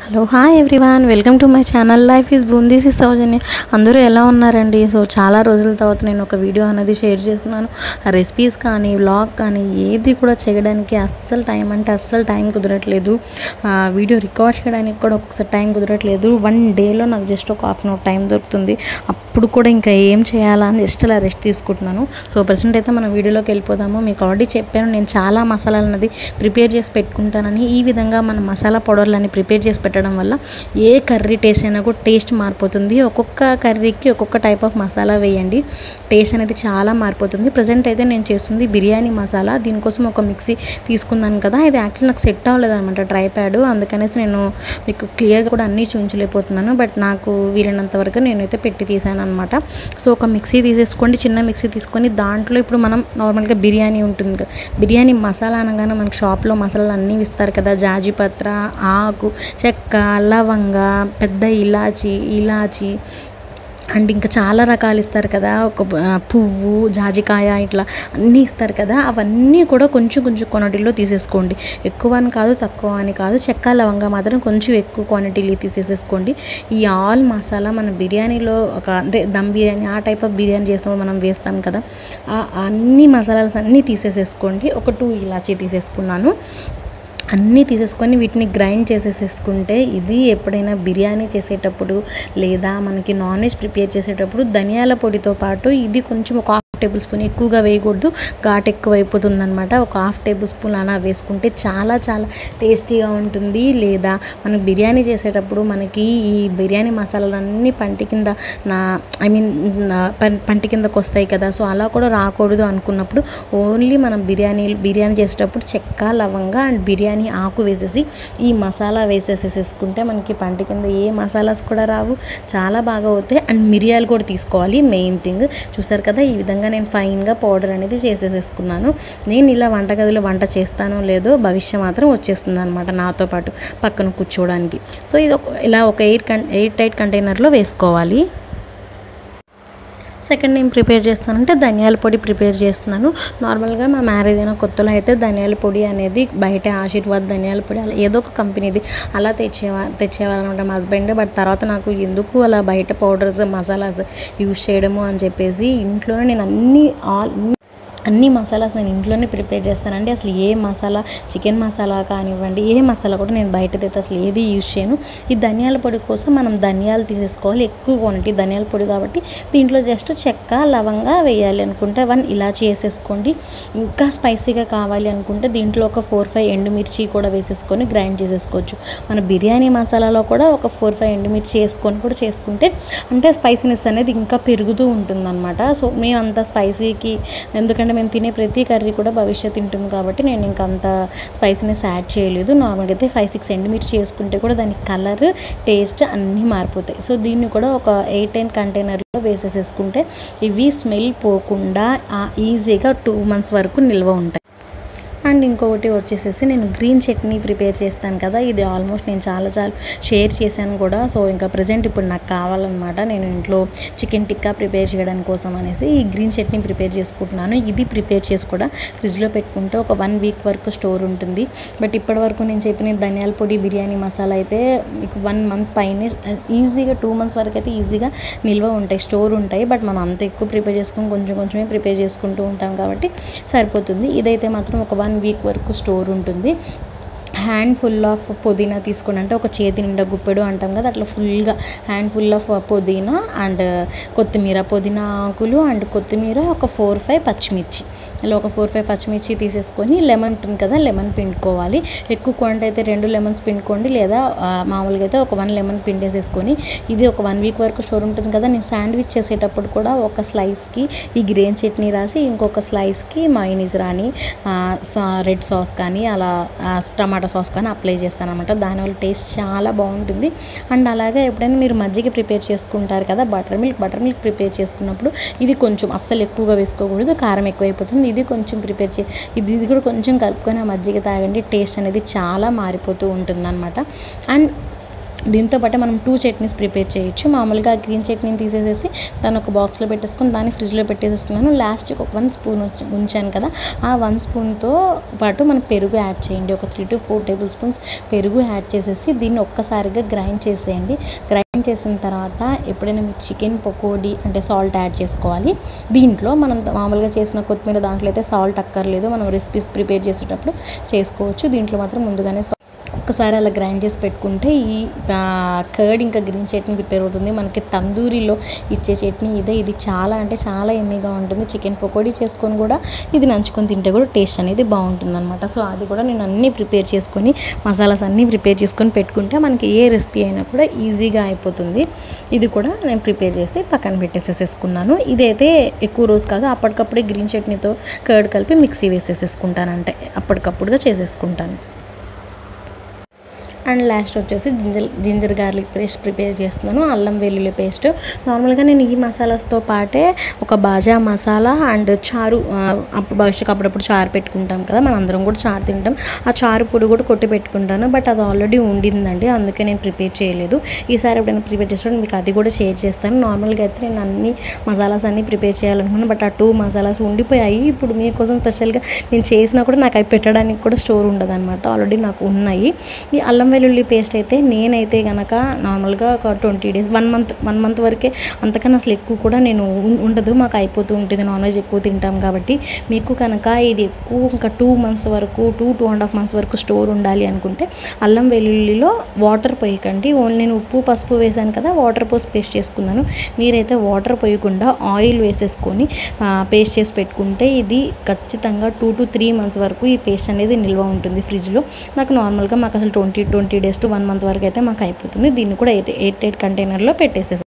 hello hi everyone welcome to my channel life is boom this is Soujanya అందరూ ఎలా ఉన్నారండి so చాలా రోజుల తర్వాత నేను ఒక వీడియో అనేది షేర్ చేస్తున్నాను ఆ రెసిపీస్ కానీ వ్లాగ్ కానీ ఏది కూడా చేయడానికి అస్సలు టైం అంటే అస్సలు టైం కుదరట్లేదు ఆ వీడియో రికార్డ్ చేయడానికి కూడా ఒక్కొక్కసారి టైం కుదరట్లేదు వన్ డేలో నాకు జస్ట్ ఒక హాఫ్ అన్ అవర్ టైం దొరుకుతుంది అప్పుడు కూడా ఇంకా ఏం చేయాలా అని జస్ట్ అలా రెస్ట్ తీసుకుంటున్నాను సో ప్రజెంట్ అయితే మనం వీడియోలోకి వెళ్ళిపోదాము మీకు ఆల్రెడీ చెప్పాను నేను చాలా మసాలాలు అనేది ప్రిపేర్ చేసి పెట్టుకుంటానని ఈ విధంగా మన మసాలా పౌడర్లని ప్రిపేర్ చేసి పెట్టడం వల్ల ఏ కర్రీ టేస్ట్ అయినా కూడా టేస్ట్ మారిపోతుంది ఒక్కొక్క కర్రీకి ఒక్కొక్క టైప్ ఆఫ్ మసాలా వేయండి టేస్ట్ అనేది చాలా మారిపోతుంది ప్రజెంట్ అయితే నేను చేస్తుంది బిర్యానీ మసాలా దీనికోసం ఒక మిక్సీ తీసుకున్నాను కదా ఇది యాక్చువల్లీ నాకు సెట్ అవ్వలేదు అనమాట ట్రై ప్యాడ్ అందుకనేసి నేను మీకు క్లియర్గా కూడా అన్నీ చూపించలేకపోతున్నాను బట్ నాకు వీలైనంత వరకు నేనైతే పెట్టి తీసాను అనమాట సో ఒక మిక్సీ తీసేసుకోండి చిన్న మిక్సీ తీసుకొని దాంట్లో ఇప్పుడు మనం నార్మల్గా బిర్యానీ ఉంటుంది కదా బిర్యానీ మసాలా అనగానే మనకి షాప్లో మసాలాలు అన్నీ ఇస్తారు కదా జాజిపత్ర ఆకు చెక్క లవంగ పెద్ద ఇలాచి ఇలాచి అండ్ ఇంకా చాలా రకాలు ఇస్తారు కదా ఒక ఆ, పువ్వు జాజికాయ ఇట్లా అన్నీ ఇస్తారు కదా అవన్నీ కూడా కొంచెం కొంచెం క్వాంటిటీలో తీసేసుకోండి ఎక్కువ అని కాదు తక్కువ అని కాదు చెక్క లవంగా మాత్రం కొంచెం ఎక్కువ క్వాంటిటీలో తీసేసేసుకోండి ఈ ఆల్ మసాలా మన బిర్యానీలో ఒక అంటే దమ్ బిర్యానీ ఆ టైప్ ఆఫ్ బిర్యానీ చేసినప్పుడు మనం వేస్తాం కదా ఆ అన్ని మసాలాస్ అన్నీ తీసేసేసుకోండి ఒక టూ ఇలాచీ తీసేసుకున్నాను అన్నీ తీసేసుకొని వీటిని గ్రైండ్ చేసేసేసుకుంటే ఇది ఎప్పుడైనా బిర్యానీ చేసేటప్పుడు లేదా మనకి నాన్ వెజ్ ప్రిపేర్ చేసేటప్పుడు ధనియాల పొడితో పాటు ఇది కొంచెం ఒక హాఫ్ టేబుల్ స్పూన్ ఎక్కువగా వేయకూడదు ఘాట్ ఎక్కువ అయిపోతుంది అనమాట ఒక హాఫ్ టేబుల్ స్పూన్ అలా వేసుకుంటే చాలా చాలా టేస్టీగా ఉంటుంది లేదా మనం బిర్యానీ చేసేటప్పుడు మనకి ఈ బిర్యానీ మసాలాలన్నీ పంటి కింద నా ఐ మీన్ పంటి కిందకు వస్తాయి కదా సో అలా కూడా రాకూడదు అనుకున్నప్పుడు ఓన్లీ మనం బిర్యానీ బిర్యానీ చేసేటప్పుడు చెక్క లవంగా అండ్ బిర్యానీ ఆకు వేసేసి ఈ మసాలా వేసేసేసుకుంటే మనకి పంట కింద ఏ మసాలాస్ కూడా రావు చాలా బాగా అవుతాయి అండ్ మిరియాలు కూడా తీసుకోవాలి మెయిన్ థింగ్ చూసారు కదా ఈ విధంగా నేను ఫైన్గా పౌడర్ అనేది చేసేసేసుకున్నాను నేను ఇలా వంటగదిలో వంట చేస్తానో లేదో భవిష్య మాత్రం వచ్చేస్తుంది అనమాట నాతో పాటు పక్కన కూర్చోవడానికి సో ఇది ఒక ఇలా ఒక ఎయిర్ కన్ ఎయిర్ టైట్ కంటైనర్లో వేసుకోవాలి సెకండ్ నేను ప్రిపేర్ చేస్తానంటే ధనియాల పొడి ప్రిపేర్ చేస్తున్నాను నార్మల్గా మా మ్యారేజ్ అయిన కొత్తలో అయితే ధనియాల పొడి అనేది బయట ఆశీర్వాద్ ధనియాల పొడి అలా ఏదో ఒక కంపెనీది అలా తెచ్చేవా తెచ్చేవాళ్ళనమాట మా హస్బెండ్ బట్ తర్వాత నాకు ఎందుకు అలా బయట పౌడర్స్ మసాలాస్ యూజ్ చేయడము అని చెప్పేసి ఇంట్లోనే నేను అన్ని ఆల్ అన్ని మసాలాస్ నేను ఇంట్లోనే ప్రిపేర్ చేస్తానండి అసలు ఏ మసాలా చికెన్ మసాలా కానివ్వండి ఏ మసాలా కూడా నేను బయటదైతే అసలు ఏది యూజ్ చేయను ఈ ధనియాల పొడి కోసం మనం ధనియాలు తీసేసుకోవాలి ఎక్కువ క్వాంటిటీ ధనియాల పొడి కాబట్టి దీంట్లో జస్ట్ చెక్క లవంగా వేయాలి అనుకుంటే వన్ ఇలాచి వేసేసుకోండి ఇంకా స్పైసీగా కావాలి అనుకుంటే దీంట్లో ఒక ఫోర్ ఫైవ్ ఎండుమిర్చి కూడా వేసేసుకొని గ్రైండ్ చేసేసుకోవచ్చు మన బిర్యానీ మసాలాలో కూడా ఒక ఫోర్ ఫైవ్ ఎండుమిర్చి వేసుకొని కూడా చేసుకుంటే అంటే స్పైసీనెస్ అనేది ఇంకా పెరుగుతూ ఉంటుందన్నమాట సో మేము అంత స్పైసీకి ఎందుకంటే మేము తినే ప్రతి కర్రీ కూడా భవిష్యత్ తింటుంది కాబట్టి నేను ఇంకా అంత స్పైసీనెస్ యాడ్ చేయలేదు నార్మల్గా అయితే ఫైవ్ సిక్స్ ఎండుమిర్చి చేసుకుంటే కూడా దాని కలర్ టేస్ట్ అన్నీ మారిపోతాయి సో దీన్ని కూడా ఒక ఎయిట్ టెన్ కంటైనర్లో వేసేసేసుకుంటే ఇవి స్మెల్ పోకుండా ఆ, ఈజీగా టూ మంత్స్ వరకు నిల్వ ఉంటాయి అండ్ ఇంకొకటి వచ్చేసేసి నేను గ్రీన్ చట్నీ ప్రిపేర్ చేస్తాను కదా ఇది ఆల్మోస్ట్ నేను చాలా చాలా షేర్ చేశాను కూడా సో ఇంకా ప్రజెంట్ ఇప్పుడు నాకు కావాలన్నమాట నేను ఇంట్లో చికెన్ టిక్కా ప్రిపేర్ చేయడానికి కోసం అనేసి ఈ గ్రీన్ చట్నీ ప్రిపేర్ చేసుకుంటున్నాను ఇది ప్రిపేర్ చేసి కూడా ఫ్రిడ్జ్లో పెట్టుకుంటే ఒక వన్ వీక్ వరకు స్టోర్ ఉంటుంది బట్ ఇప్పటి వరకు నేను చెప్పిన ధనియాల పొడి బిర్యానీ మసాలా అయితే మీకు వన్ మంత్ పైనే ఈజీగా టూ మంత్స్ వరకు అయితే ఈజీగా నిల్వ ఉంటాయి స్టోర్ ఉంటాయి బట్ మనం అంత ఎక్కువ ప్రిపేర్ చేసుకొని కొంచెం కొంచెమే ప్రిపేర్ చేసుకుంటూ ఉంటాం కాబట్టి సరిపోతుంది ఇదైతే మాత్రం ఒక వన్ వీక్ వరకు స్టోర్ ఉంటుంది హ్యాండ్ ఫుల్ ఆఫ్ పుదీనా తీసుకోండి అంటే ఒక చేతి నిండా గుప్పెడు అంటాం కదా అట్లా ఫుల్గా హ్యాండ్ ఫుల్ ఆఫ్ పుదీనా అండ్ కొత్తిమీర పుదీనా ఆకులు అండ్ కొత్తిమీర ఒక ఫోర్ ఫైవ్ పచ్చిమిర్చి ఇలా ఒక ఫోర్ ఫైవ్ పచ్చిమిర్చి తీసేసుకొని లెమన్ ఉంటుంది కదా లెమన్ పిండుకోవాలి ఎక్కువ క్వాంటిటీ అయితే రెండు లెమన్స్ పిండుకోండి లేదా ఆ, మామూలుగా అయితే ఒక వన్ లెమన్ పిండేసేసుకొని ఇది ఒక వన్ వీక్ వరకు స్టోర్ ఉంటుంది కదా నేను శాండ్విచ్ చేసేటప్పుడు కూడా ఒక స్లైస్కి ఈ గ్రీన్ చట్నీ రాసి ఇంకొక స్లైస్కి మైనీస్ రాని ఆ, సా రెడ్ సాస్ కానీ అలా ఆ, టమాటా సాస్ కానీ అప్లై చేస్తాను అనమాట దానివల్ల టేస్ట్ చాలా బాగుంటుంది అండ్ అలాగే ఎప్పుడైనా మీరు మజ్జిగ ప్రిపేర్ చేసుకుంటారు కదా buttermilk buttermilk prepare చేసుకున్నప్పుడు ఇది కొంచెం అస్సలు ఎక్కువగా వేసుకోకూడదు కారం ఎక్కువైపోతుంది ఇది కొంచెం ప్రిపేర్ చే ఇది ఇది కూడా కొంచెం కలుపుకొని ఆ మజ్జిగ తాగండి టేస్ట్ అనేది చాలా మారిపోతూ ఉంటుంది అండ్ దీంతో పాటు మనం టూ చట్నీస్ ప్రిపేర్ చేయొచ్చు మామూలుగా గ్రీన్ చట్నీని తీసేసేసి దాన్ని ఒక బాక్స్లో పెట్టేసుకొని దాన్ని ఫ్రిడ్జ్లో పెట్టేసుకున్నాను లాస్ట్కి ఒక వన్ స్పూన్ వచ్చి ఉంచాను కదా ఆ వన్ స్పూన్తో పాటు మనం పెరుగు యాడ్ చేయండి ఒక three to four tablespoons పెరుగు యాడ్ చేసేసి దీన్ని ఒక్కసారిగా గ్రైండ్ చేసేయండి గ్రైండ్ చేసిన తర్వాత ఎప్పుడైనా మీరు చికెన్ పకోడీ అంటే సాల్ట్ యాడ్ చేసుకోవాలి దీంట్లో మనం మామూలుగా చేసిన కొత్తిమీర దాంట్లో అయితే సాల్ట్ అక్కర్లేదు మనం రెసిపీస్ ప్రిపేర్ చేసేటప్పుడు చేసుకోవచ్చు దీంట్లో మాత్రం ముందుగానే salt ఒక్కసారి అలా గ్రైండ్ చేసి పెట్టుకుంటే ఈ కర్డ్ ఇంకా గ్రీన్ చట్నీ ప్రిపేర్ అవుతుంది మనకి తందూరిలో ఇచ్చే చట్నీ ఇదే ఇది చాలా అంటే చాలా ఎమ్మీగా ఉంటుంది చికెన్ పకోడీ చేసుకొని కూడా ఇది నంచుకొని తింటే కూడా టేస్ట్ అనేది బాగుంటుంది అనమాట సో అది కూడా నేను అన్నీ ప్రిపేర్ చేసుకొని మసాలాస్ అన్నీ ప్రిపేర్ చేసుకొని పెట్టుకుంటే మనకి ఏ రెసిపీ అయినా కూడా ఈజీగా అయిపోతుంది ఇది కూడా నేను ప్రిపేర్ చేసి పక్కన పెట్టేసేసుకున్నాను ఇదైతే ఎక్కువ రోజు కాదు అప్పటికప్పుడే గ్రీన్ చట్నీతో కర్డ్ కలిపి మిక్సీ వేసేసేసుకుంటాను అంటే అప్పటికప్పుడుగా చేసేసుకుంటాను అండ్ లాస్ట్ వచ్చేసి ginger ginger garlic paste prepare చేస్తున్నాను అల్లం వెల్లుల్లి పేస్ట్ నార్మల్గా నేను ఈ మసాలాస్తో పాటే ఒక బాజా మసాలా అండ్ చారు ఆ, అప్పుడు భవిష్యత్తు అప్పుడప్పుడు చారు పెట్టుకుంటాం కదా మనం అందరం కూడా చారు తింటాం ఆ చారు పొడి కూడా కొట్టి పెట్టుకుంటాను బట్ అది ఆల్రెడీ ఉండిందండి అందుకే నేను ప్రిపేర్ చేయలేదు ఈసారి ఎప్పుడైనా ప్రిపేర్ చేసినప్పుడు మీకు అది కూడా షేర్ చేస్తాను నార్మల్గా అయితే నేను అన్ని మసాలాస్ అన్ని ప్రిపేర్ చేయాలనుకున్నాను బట్ ఆ టూ మసాలాస్ ఉండిపోయాయి ఇప్పుడు మీకోసం స్పెషల్గా నేను చేసినా కూడా నాకు అవి పెట్టడానికి కూడా స్టోర్ ఉండదు అనమాట ఆల్రెడీ నాకు ఉన్నాయి ఈ అల్లం వెల్లుల్లి పేస్ట్ అయితే నేనైతే కనుక నార్మల్గా ఒక twenty days one month one month వరకే అంతకన్నా అసలు ఎక్కువ కూడా నేను ఉం- ఉండదు మాకు అయిపోతూ ఉంటుంది నాన్ వెజ్ ఎక్కువ తింటాం కాబట్టి మీకు కనుక ఇది ఎక్కువ ఇంకా టూ మంత్స్ వరకు two two and half months వరకు స్టోర్ ఉండాలి అనుకుంటే అల్లం వెల్లుల్లిలో వాటర్ పోయకండి ఓన్లీ నేను ఉప్పు పసుపు వేసాను కదా వాటర్ పోసి పేస్ట్ చేసుకున్నాను మీరైతే వాటర్ పోయకుండా ఆయిల్ వేసేసుకొని పేస్ట్ చేసి పెట్టుకుంటే ఇది ఖచ్చితంగా టూ టు త్రీ మంత్స్ వరకు ఈ పేస్ట్ అనేది నిల్వ ఉంటుంది ఫ్రిడ్జ్లో నాకు నార్మల్గా మాకు అసలు twenty twenty days to one month వరకు అయితే మాకు అయిపోతుంది దీన్ని కూడా ఎయిట్ ఎయిట్ ఎయిట్ కంటైనర్లో పెట్టేసేసి